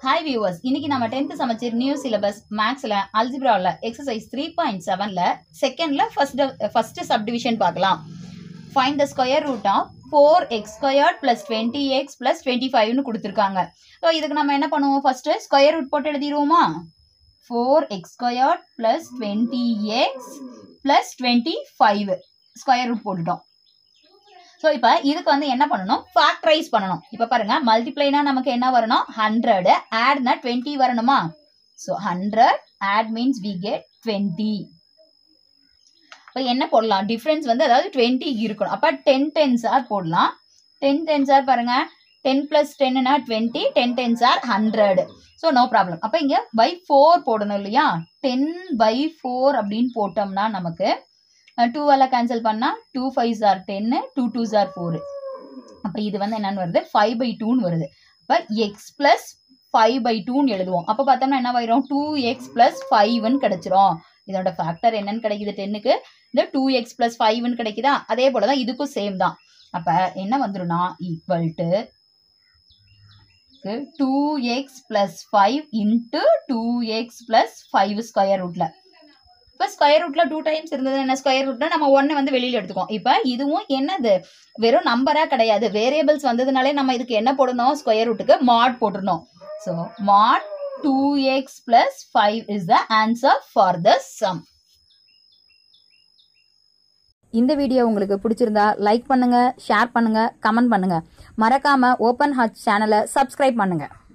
hi viewers இன்னைக்கு நம்ம tenth சமச்சீர் நியூ சிலபஸ் மேக்ஸ்ல அல்ஜிப்ராவில் எக்ஸசைஸ் த்ரீ பாயிண்ட் செவன்ல செகண்ட்ல ஃபர்ஸ்ட் ஃபர்ஸ்ட் சப்டிவிஷன் பார்க்கலாம் find the square root of four x square plus twenty x plus twenty ஃபைவ்னு கொடுத்துருக்காங்க ஸோ இதுக்கு நம்ம என்ன பண்ணுவோம் ஃபர்ஸ்ட் ஸ்கொயர் ரூட் போட்டு எழுதிடுவோமா four x square plus twenty x plus twenty five square root போட்டுட்டோம் ஸோ இப்போ இதுக்கு வந்து என்ன பண்ணணும் ஃபேக்டரைஸ் பண்ணணும் இப்போ பாருங்க மல்டிப்ளைனா நமக்கு என்ன வரணும் ஹண்ட்ரடு ஆட்னா டுவெண்ட்டி வரணுமா so hundred add means we get twenty இப்போ என்ன போடலாம் டிஃப்ரென்ஸ் வந்து அதாவது டுவெண்ட்டி இருக்கணும் அப்போ டென் டென்ஸ் ஆர் போடலாம் டென் டென்ஸ் ஆர் பாருங்க டென் பிளஸ் டென்னா twenty ten tens are hundred so no problem அப்போ இங்கே பை ஃபோர் போடணும் இல்லையா டென் பை ஃபோர் அப்படின்னு போட்டோம்னா நமக்கு டூவெல்லாம் கேன்சல் பண்ணால் டூ ஃபைவ் ஆர் டென்னு டூ டூ ஆர் ஃபோரு அப்போ இது வந்து என்னன்னு வருது ஃபைவ் பை டூன்னு வருது அப்போ எக்ஸ் ப்ளஸ் ஃபைவ் பை டூன்னு எழுதுவோம் அப்போ பார்த்தோம்னா என்ன ஆயிரும் டூ எக்ஸ் ப்ளஸ் ஃபைவ்னு கிடைச்சிரும் இதோட ஃபேக்டர் என்னன்னு கிடைக்குது டென்னுக்கு இந்த டூ எக்ஸ் ப்ளஸ் ஃபைவ்னு கிடைக்குதா அதே போல தான் இதுக்கும் சேம் தான் அப்போ என்ன வந்துரும்னா equal to two x plus five into two x plus five square ரூட்டில் இப்போ ஸ்கொயர் ரூட்ல டூ டைம்ஸ் இருந்தது என்ன ஸ்கொயர் ரூட்ல நம்ம ஒன்று வந்து வெளியில் எடுத்துக்கோம் இப்போ இதுவும் என்னது வெறும் நம்பரா கிடையாது வேரியபிள்ஸ் வந்ததுனாலே நம்ம இதுக்கு என்ன போடணும் ஸ்கொயர் ரூட்டுக்கு மாட் போட்டுருணும் so mod two x plus five is the answer for the sum இந்த வீடியோ உங்களுக்கு பிடிச்சிருந்தா லைக் பண்ணுங்க ஷேர் பண்ணுங்க கமெண்ட் பண்ணுங்க மறக்காம ஓப்பன் ஹார்ட் சேனலை சப்ஸ்கிரைப் பண்ணுங்க